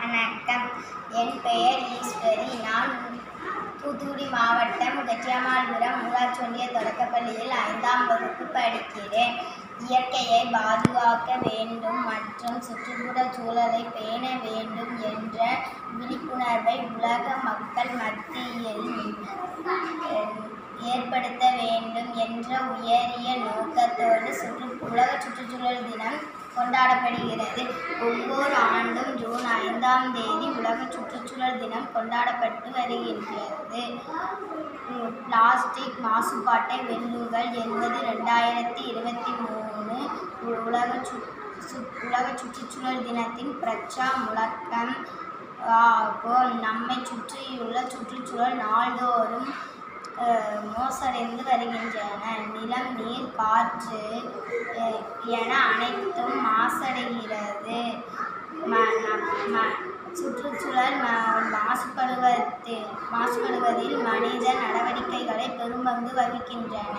வணக்கம் என் பெயர் ஈஸ்வரி நான் தூத்துக்குடி மாவட்டம் கட்டியம்மாள்புரம் ஊராட்சி ஒன்றிய தொடக்கப்பள்ளியில் ஐந்தாம் வகுப்பு படிக்கிறேன் இயற்கையை பாதுகாக்க வேண்டும் மற்றும் சுற்றுப்புறச் சூழலை பேண வேண்டும் என்ற விழிப்புணர்வை உலக மக்கள் மத்தியில் அஹ், ஏற்படுத்த வேண்டும் என்ற உயரிய நோக்கத்தோடு சுற்று உலக சுற்றுச்சூழல் தினம் கொண்டாடப்படுகிறது ஒவ்வொரு ஆண்டும் ஜூன் ஐந்தாம் தேதி உலக சுற்றுச்சூழல் தினம் கொண்டாடப்பட்டு வருகின்றது உம், பிளாஸ்டிக் மாசுபாட்டை வெல்லுங்கள் என்பது ரெண்டாயிரத்தி இருபத்தி மூணு உலக சு சு- உலக சுற்றுச்சூழல் தினத்தின் பிரச்சா முழக்கம் ஆகும் நம்மை சுற்றியுள்ள சுற்றுச்சூழல் நாள்தோறும் அஹ், மோசடைந்து வருகின்றன நிலம் நீர் காற்று அஹ், என அனைத்தும் மாசடைகிறது ம- நம்- ம- சுற்றுச்சூழல் ம- மாசுபடுவது மாசுபடுவதில் மனித நடவடிக்கைகளை பெரும்பங்கு வகிக்கின்றன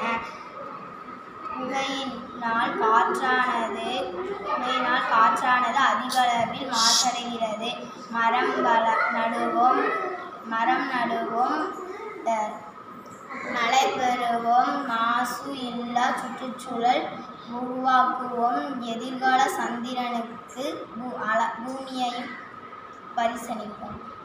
புகையினால் காற்றானது புகையினால் காற்றானது அதிக அளவில் மாசடைகிறது மரம் வள நடுவோம் மரம் நடுவோம் அஹ், மழை பெறுவோம் மாசு இல்லா சுற்றுச்சூழல் உருவாக்குவோம் எதிர்கால சந்திரனுக்கு பூ- அல பூமியை பரிசளிப்போம்